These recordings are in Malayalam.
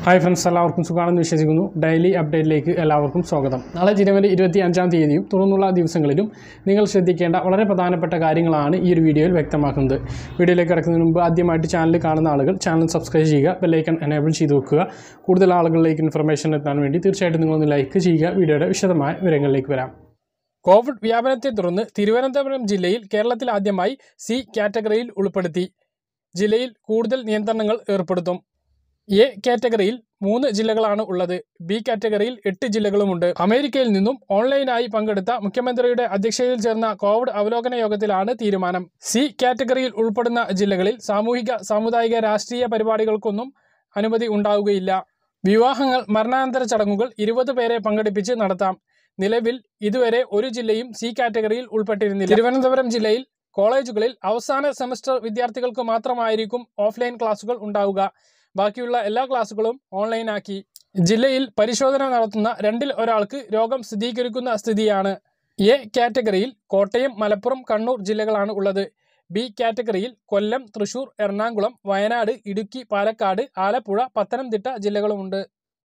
ഹായ് ഫ്രണ്ട്സ് എല്ലാവർക്കും സുഖമാണെന്ന് വിശ്വസിക്കുന്നു ഡെയിലി അപ്ഡേറ്റിലേക്ക് എല്ലാവർക്കും സ്വാഗതം നാളെ ജനുവരി ഇരുപത്തി അഞ്ചാം തീയതിയും തുടർന്നുള്ള ദിവസങ്ങളിലും നിങ്ങൾ ശ്രദ്ധിക്കേണ്ട വളരെ പ്രധാനപ്പെട്ട കാര്യങ്ങളാണ് ഈ ഒരു വീഡിയോയിൽ വ്യക്തമാക്കുന്നത് വീഡിയോയിലേക്ക് കിടക്കുന്നതിന് മുമ്പ് ആദ്യമായിട്ട് ചാനൽ കാണുന്ന ആളുകൾ ചാനൽ സബ്സ്ക്രൈബ് ചെയ്യുക ബെല്ലൈക്കൺ എനേബിൾ ചെയ്ത് വെക്കുക കൂടുതൽ ആളുകളിലേക്ക് ഇൻഫർമേഷൻ എത്താൻ വേണ്ടി തീർച്ചയായിട്ടും നിങ്ങളൊന്ന് ലൈക്ക് ചെയ്യുക വീഡിയോയുടെ വിശദമായ വിവരങ്ങളിലേക്ക് വരാം കോവിഡ് വ്യാപനത്തെ തുടർന്ന് തിരുവനന്തപുരം ജില്ലയിൽ കേരളത്തിൽ ആദ്യമായി സി കാറ്റഗറിയിൽ ഉൾപ്പെടുത്തി ജില്ലയിൽ കൂടുതൽ നിയന്ത്രണങ്ങൾ ഏർപ്പെടുത്തും എ കാറ്റഗറിയിൽ മൂന്ന് ജില്ലകളാണ് ഉള്ളത് ബി കാറ്റഗറിയിൽ എട്ട് ജില്ലകളുമുണ്ട് അമേരിക്കയിൽ നിന്നും ഓൺലൈനായി പങ്കെടുത്ത മുഖ്യമന്ത്രിയുടെ അധ്യക്ഷതയിൽ ചേർന്ന കോവിഡ് അവലോകന യോഗത്തിലാണ് തീരുമാനം സി കാറ്റഗറിയിൽ ഉൾപ്പെടുന്ന ജില്ലകളിൽ സാമൂഹിക സാമുദായിക രാഷ്ട്രീയ പരിപാടികൾക്കൊന്നും അനുമതി ഉണ്ടാവുകയില്ല വിവാഹങ്ങൾ മരണാനന്തര ചടങ്ങുകൾ ഇരുപത് പേരെ പങ്കെടുപ്പിച്ച് നടത്താം നിലവിൽ ഇതുവരെ ഒരു ജില്ലയും സി കാറ്റഗറിയിൽ ഉൾപ്പെട്ടിരുന്നില്ല തിരുവനന്തപുരം ജില്ലയിൽ കോളേജുകളിൽ അവസാന സെമസ്റ്റർ വിദ്യാർത്ഥികൾക്ക് മാത്രമായിരിക്കും ഓഫ്ലൈൻ ക്ലാസുകൾ ഉണ്ടാവുക ബാക്കിയുള്ള എല്ലാ ക്ലാസുകളും ഓൺലൈനാക്കി ജില്ലയിൽ പരിശോധന നടത്തുന്ന രണ്ടിൽ ഒരാൾക്ക് രോഗം സ്ഥിരീകരിക്കുന്ന സ്ഥിതിയാണ് എ കാറ്റഗറിയിൽ കോട്ടയം മലപ്പുറം കണ്ണൂർ ജില്ലകളാണ് ഉള്ളത് ബി കാറ്റഗറിയിൽ കൊല്ലം തൃശൂർ എറണാകുളം വയനാട് ഇടുക്കി പാലക്കാട് ആലപ്പുഴ പത്തനംതിട്ട ജില്ലകളുമുണ്ട്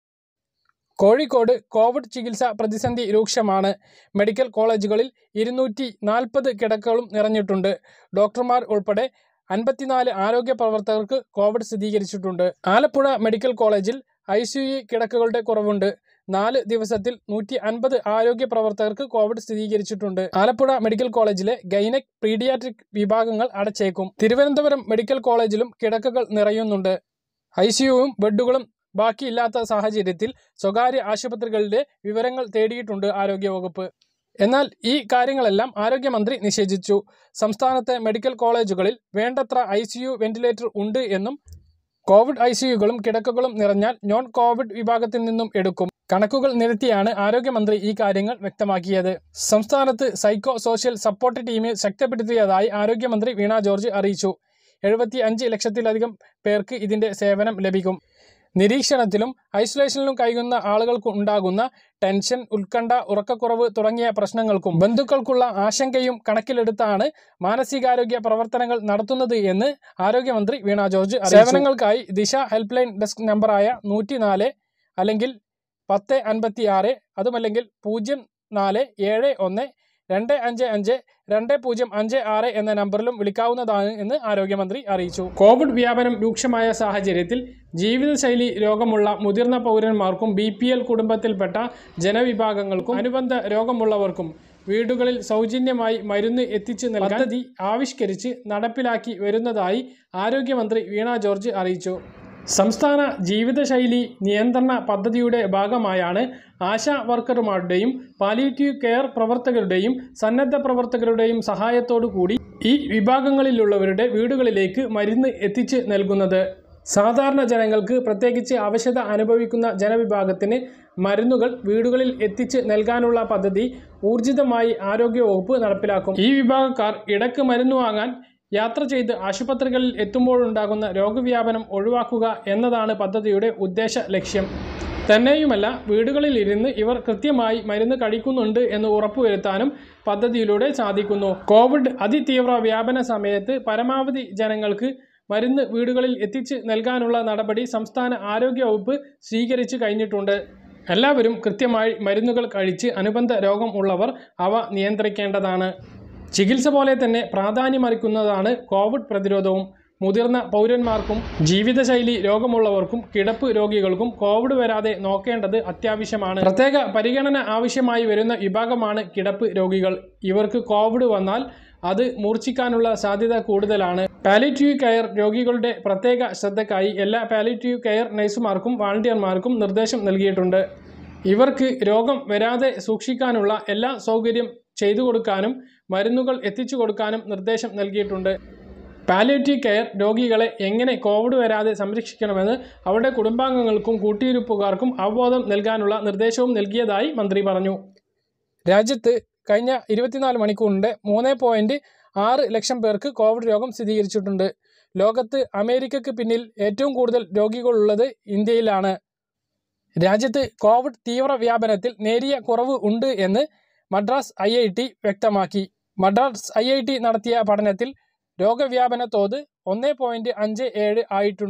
കോഴിക്കോട് കോവിഡ് ചികിത്സ പ്രതിസന്ധി രൂക്ഷമാണ് മെഡിക്കൽ കോളേജുകളിൽ ഇരുന്നൂറ്റി നാൽപ്പത് കിടക്കകളും നിറഞ്ഞിട്ടുണ്ട് ഡോക്ടർമാർ ഉൾപ്പെടെ അൻപത്തിനാല് ആരോഗ്യ പ്രവർത്തകർക്ക് കോവിഡ് സ്ഥിരീകരിച്ചിട്ടുണ്ട് ആലപ്പുഴ മെഡിക്കൽ കോളേജിൽ ഐ സി യു കിടക്കകളുടെ കുറവുണ്ട് നാല് ദിവസത്തിൽ നൂറ്റി അൻപത് ആരോഗ്യ പ്രവർത്തകർക്ക് കോവിഡ് സ്ഥിരീകരിച്ചിട്ടുണ്ട് ആലപ്പുഴ മെഡിക്കൽ കോളേജിലെ ഗൈനക് പീഡിയാട്രിക് വിഭാഗങ്ങൾ അടച്ചേക്കും തിരുവനന്തപുരം മെഡിക്കൽ കോളേജിലും കിടക്കകൾ നിറയുന്നുണ്ട് ഐ സിയുവും ബെഡുകളും ബാക്കിയില്ലാത്ത സാഹചര്യത്തിൽ സ്വകാര്യ ആശുപത്രികളുടെ വിവരങ്ങൾ തേടിയിട്ടുണ്ട് ആരോഗ്യവകുപ്പ് എന്നാൽ ഈ കാര്യങ്ങളെല്ലാം ആരോഗ്യമന്ത്രി നിഷേധിച്ചു സംസ്ഥാനത്തെ മെഡിക്കൽ കോളേജുകളിൽ വേണ്ടത്ര ഐ വെന്റിലേറ്റർ ഉണ്ട് എന്നും കോവിഡ് ഐ സിയുകളും കിടക്കകളും നിറഞ്ഞാൽ നോൺ കോവിഡ് വിഭാഗത്തിൽ നിന്നും എടുക്കും കണക്കുകൾ നിരത്തിയാണ് ആരോഗ്യമന്ത്രി ഈ കാര്യങ്ങൾ വ്യക്തമാക്കിയത് സംസ്ഥാനത്ത് സൈക്കോ സോഷ്യൽ സപ്പോർട്ട് ടീമിൽ ശക്തിപ്പെടുത്തിയതായി ആരോഗ്യമന്ത്രി വീണ ജോർജ് അറിയിച്ചു എഴുപത്തി അഞ്ച് ലക്ഷത്തിലധികം പേർക്ക് ഇതിന്റെ സേവനം ലഭിക്കും നിരീക്ഷണത്തിലും ഐസൊലേഷനിലും കഴിയുന്ന ആളുകൾക്ക് ഉണ്ടാകുന്ന ടെൻഷൻ ഉത്കണ്ഠ ഉറക്കക്കുറവ് തുടങ്ങിയ പ്രശ്നങ്ങൾക്കും ബന്ധുക്കൾക്കുള്ള ആശങ്കയും കണക്കിലെടുത്താണ് മാനസികാരോഗ്യ പ്രവർത്തനങ്ങൾ നടത്തുന്നത് എന്ന് ആരോഗ്യമന്ത്രി വീണ ജോർജ് അറിയിച്ചു. സേവനങ്ങൾക്കായി ദിശ ഹെൽപ്പ് ലൈൻ ഡെസ്ക് നമ്പറായ നൂറ്റി നാല് അല്ലെങ്കിൽ പത്ത് അൻപത്തി ആറ് അതുമല്ലെങ്കിൽ പൂജ്യം നാല് ഏഴ് ഒന്ന് രണ്ട് അഞ്ച് അഞ്ച് രണ്ട് പൂജ്യം അഞ്ച് ആറ് എന്ന നമ്പറിലും വിളിക്കാവുന്നതാണ് എന്ന് ആരോഗ്യമന്ത്രി അറിയിച്ചു കോവിഡ് വ്യാപനം രൂക്ഷമായ സാഹചര്യത്തിൽ ജീവിതശൈലി രോഗമുള്ള മുതിർന്ന പൗരന്മാർക്കും ബി പി എൽ കുടുംബത്തിൽപ്പെട്ട ജനവിഭാഗങ്ങൾക്കും അനുബന്ധ രോഗമുള്ളവർക്കും വീടുകളിൽ സൗജന്യമായി മരുന്ന് എത്തിച്ചു നൽകാൻ പദ്ധതി ആവിഷ്കരിച്ച് നടപ്പിലാക്കി വരുന്നതായി ആരോഗ്യമന്ത്രി വീണ ജോർജ് അറിയിച്ചു സംസ്ഥാന ജീവിതശൈലി നിയന്ത്രണ പദ്ധതിയുടെ ഭാഗമായാണ് ആശാ വർക്കർമാരുടെയും പാലിയേറ്റീവ് കെയർ പ്രവർത്തകരുടെയും സന്നദ്ധ പ്രവർത്തകരുടെയും സഹായത്തോടു കൂടി ഈ വിഭാഗങ്ങളിലുള്ളവരുടെ വീടുകളിലേക്ക് മരുന്ന് എത്തിച്ച് നൽകുന്നത് സാധാരണ ജനങ്ങൾക്ക് പ്രത്യേകിച്ച് ആവശ്യത അനുഭവിക്കുന്ന ജനവിഭാഗത്തിന് മരുന്നുകൾ വീടുകളിൽ എത്തിച്ച് നൽകാനുള്ള പദ്ധതി ഊർജിതമായി ആരോഗ്യവകുപ്പ് നടപ്പിലാക്കും ഈ വിഭാഗക്കാർ ഇടക്ക് മരുന്ന് വാങ്ങാൻ യാത്ര ചെയ്ത് ആശുപത്രികളിൽ എത്തുമ്പോഴുണ്ടാകുന്ന രോഗവ്യാപനം ഒഴിവാക്കുക എന്നതാണ് പദ്ധതിയുടെ ഉദ്ദേശ ലക്ഷ്യം തന്നെയുമല്ല വീടുകളിൽ ഇരുന്ന് ഇവർ കൃത്യമായി മരുന്ന് കഴിക്കുന്നുണ്ട് എന്ന് ഉറപ്പുവരുത്താനും പദ്ധതിയിലൂടെ സാധിക്കുന്നു കോവിഡ് അതിതീവ്ര വ്യാപന സമയത്ത് പരമാവധി ജനങ്ങൾക്ക് മരുന്ന് വീടുകളിൽ എത്തിച്ച് നൽകാനുള്ള നടപടി സംസ്ഥാന ആരോഗ്യവകുപ്പ് സ്വീകരിച്ചു കഴിഞ്ഞിട്ടുണ്ട് എല്ലാവരും കൃത്യമായി മരുന്നുകൾ കഴിച്ച് അനുബന്ധ രോഗം ഉള്ളവർ അവ നിയന്ത്രിക്കേണ്ടതാണ് ചികിത്സ പോലെ തന്നെ പ്രാധാന്യമറിക്കുന്നതാണ് കോവിഡ് പ്രതിരോധവും മുതിർന്ന പൗരന്മാർക്കും ജീവിതശൈലി രോഗമുള്ളവർക്കും കിടപ്പ് രോഗികൾക്കും കോവിഡ് വരാതെ നോക്കേണ്ടത് അത്യാവശ്യമാണ് പ്രത്യേക പരിഗണന ആവശ്യമായി വരുന്ന വിഭാഗമാണ് കിടപ്പ് രോഗികൾ ഇവർക്ക് കോവിഡ് വന്നാൽ അത് മൂർച്ഛിക്കാനുള്ള സാധ്യത കൂടുതലാണ് പാലിറ്റീവ് കെയർ രോഗികളുടെ പ്രത്യേക ശ്രദ്ധയ്ക്കായി എല്ലാ പാലിറ്റീവ് കെയർ നഴ്സുമാർക്കും വാളണ്ടിയർമാർക്കും നിർദ്ദേശം നൽകിയിട്ടുണ്ട് ഇവർക്ക് രോഗം വരാതെ സൂക്ഷിക്കാനുള്ള എല്ലാ സൗകര്യം ചെയ്തു കൊടുക്കാനും മരുന്നുകൾ എത്തിച്ചു കൊടുക്കാനും നിർദ്ദേശം നൽകിയിട്ടുണ്ട് പാലിയേറ്റീവ് കെയർ രോഗികളെ എങ്ങനെ കോവിഡ് വരാതെ സംരക്ഷിക്കണമെന്ന് അവരുടെ കുടുംബാംഗങ്ങൾക്കും കൂട്ടിയിരുപ്പുകാർക്കും അവബോധം നൽകാനുള്ള നിർദ്ദേശവും നൽകിയതായി മന്ത്രി പറഞ്ഞു രാജ്യത്ത് കഴിഞ്ഞ ഇരുപത്തിനാല് മണിക്കൂറിൻ്റെ മൂന്ന് പോയിൻറ്റ് ആറ് ലക്ഷം പേർക്ക് കോവിഡ് രോഗം സ്ഥിരീകരിച്ചിട്ടുണ്ട് ലോകത്ത് അമേരിക്കയ്ക്ക് പിന്നിൽ ഏറ്റവും കൂടുതൽ രോഗികളുള്ളത് ഇന്ത്യയിലാണ് രാജ്യത്ത് കോവിഡ് തീവ്ര വ്യാപനത്തിൽ നേരിയ കുറവ് ഉണ്ട് എന്ന് മദ്രാസ് ഐ ഐ ടി വ്യക്തമാക്കി മദ്രാസ് ഐ ഐ ടി നടത്തിയ പഠനത്തിൽ രോഗവ്യാപന തോത് ഒന്ന് പോയിൻറ്റ് അഞ്ച് ഏഴ് ആയിട്ടുണ്ട്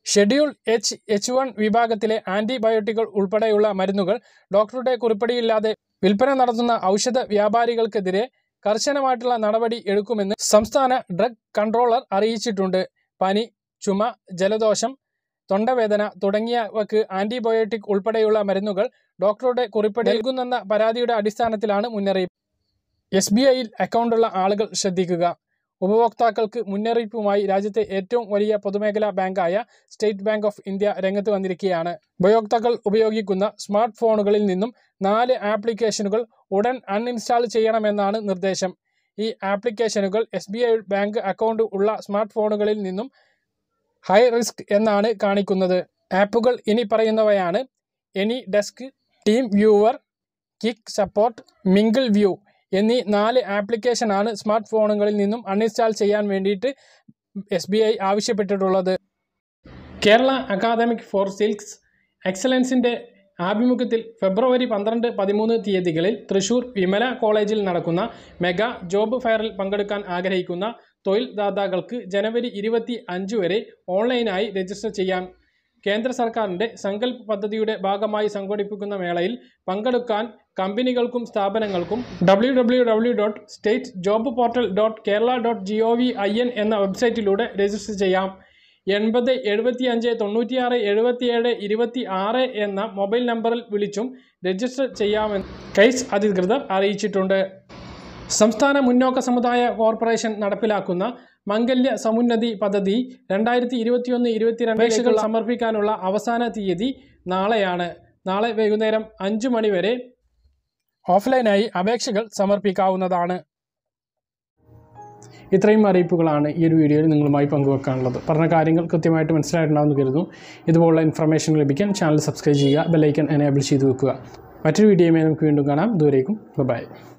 ഷെഡ്യൂൾ എച്ച് എച്ച് വൺ വിഭാഗത്തിലെ ആൻറ്റിബയോട്ടിക്കുകൾ ഉൾപ്പെടെയുള്ള മരുന്നുകൾ ഡോക്ടറുടെ കുറിപ്പടിയില്ലാതെ വിൽപ്പന നടത്തുന്ന ഔഷധ വ്യാപാരികൾക്കെതിരെ കർശനമായിട്ടുള്ള നടപടി എടുക്കുമെന്ന് സംസ്ഥാന ഡ്രഗ് കൺട്രോളർ അറിയിച്ചിട്ടുണ്ട് പനി ചുമ ജലദോഷം തൊണ്ടവേദന തുടങ്ങിയവക്ക് ആൻറ്റിബയോട്ടിക് ഉൾപ്പെടെയുള്ള മരുന്നുകൾ ഡോക്ടറുടെ കുറിപ്പടി നൽകുന്നെന്ന പരാതിയുടെ അടിസ്ഥാനത്തിലാണ് മുന്നറിയിപ്പ് എസ് ബി ഐയിൽ അക്കൗണ്ടുള്ള ആളുകൾ ശ്രദ്ധിക്കുക ഉപഭോക്താക്കൾക്ക് മുന്നറിയിപ്പുമായി രാജ്യത്തെ ഏറ്റവും വലിയ പൊതുമേഖലാ ബാങ്കായ സ്റ്റേറ്റ് ബാങ്ക് ഓഫ് ഇന്ത്യ രംഗത്ത് വന്നിരിക്കുകയാണ് ഉപയോക്താക്കൾ ഉപയോഗിക്കുന്ന സ്മാർട്ട് ഫോണുകളിൽ നിന്നും നാല് ആപ്ലിക്കേഷനുകൾ ഉടൻ അൺഇൻസ്റ്റാൾ ചെയ്യണമെന്നാണ് നിർദ്ദേശം ഈ ആപ്ലിക്കേഷനുകൾ S B I bank account ഉള്ള സ്മാർട്ട് ഫോണുകളിൽ നിന്നും ഹൈ റിസ്ക് എന്നാണ് കാണിക്കുന്നത് ആപ്പുകൾ ഇനി പറയുന്നവയാണ് AnyDesk TeamViewer QuickSupport Mingle View എന്നീ നാല് ആപ്ലിക്കേഷനാണ് സ്മാർട്ട് ഫോണുകളിൽ നിന്നും അൺഇൻസ്റ്റാൾ ചെയ്യാൻ വേണ്ടിയിട്ട് എസ് ബി ഐ ആവശ്യപ്പെട്ടിട്ടുള്ളത് കേരള അക്കാദമിക് ഫോർ സിൽക്സ് എക്സലൻസിൻ്റെ ആഭിമുഖ്യത്തിൽ ഫെബ്രുവരി പന്ത്രണ്ട് പതിമൂന്ന് തീയതികളിൽ തൃശൂർ വിമല കോളേജിൽ നടക്കുന്ന മെഗാ ജോബ് ഫെയറിൽ പങ്കെടുക്കാൻ ആഗ്രഹിക്കുന്ന തൊഴിൽ ദാതാക്കൾക്ക് ജനുവരി ഇരുപത്തി അഞ്ച് വരെ ഓൺലൈനായി രജിസ്റ്റർ ചെയ്യാം കേന്ദ്ര സർക്കാരിൻ്റെ സങ്കല്പ് പദ്ധതിയുടെ ഭാഗമായി സംഘടിപ്പിക്കുന്ന മേളയിൽ പങ്കെടുക്കാൻ കമ്പനികൾക്കും സ്ഥാപനങ്ങൾക്കും W W W dot state job portal dot Kerala dot G O V I N എന്ന വെബ്സൈറ്റിലൂടെ രജിസ്റ്റർ ചെയ്യാം എൺപത് എഴുപത്തി അഞ്ച് തൊണ്ണൂറ്റിയാറ് എഴുപത്തിയേഴ് ഇരുപത്തി ആറ് എന്ന മൊബൈൽ നമ്പറിൽ വിളിച്ചും രജിസ്റ്റർ ചെയ്യാമെന്ന് കൈസ് അധികൃതർ അറിയിച്ചിട്ടുണ്ട് സംസ്ഥാന മുന്നോക്ക സമുദായ കോർപ്പറേഷൻ നടപ്പിലാക്കുന്ന മംഗല്യ സമുന്നതി പദ്ധതി രണ്ടായിരത്തി ഇരുപത്തിയൊന്ന് ഇരുപത്തിരണ്ട് അപേക്ഷകൾ സമർപ്പിക്കാനുള്ള അവസാന തീയതി നാളെയാണ് നാളെ വൈകുന്നേരം അഞ്ച് മണി വരെ ഓഫ്ലൈനായി അപേക്ഷകൾ സമർപ്പിക്കാവുന്നതാണ് ഇത്രയും അറിയിപ്പുകളാണ് ഈ ഒരു വീഡിയോയിൽ നിങ്ങളുമായി പങ്കുവെക്കാനുള്ളത് പറഞ്ഞ കാര്യങ്ങൾ കൃത്യമായിട്ട് മനസ്സിലായിട്ടുണ്ടാകുമെന്ന് കരുതുന്നു ഇതുപോലുള്ള ഇൻഫർമേഷൻ ലഭിക്കാൻ ചാനൽ സബ്സ്ക്രൈബ് ചെയ്യുക ബെല്ലൈക്കൺ എനേബിൾ ചെയ്ത് വെക്കുക മറ്റൊരു വീഡിയോയുമായി നമുക്ക് വീണ്ടും കാണാം ദൂരേക്കും ബൈ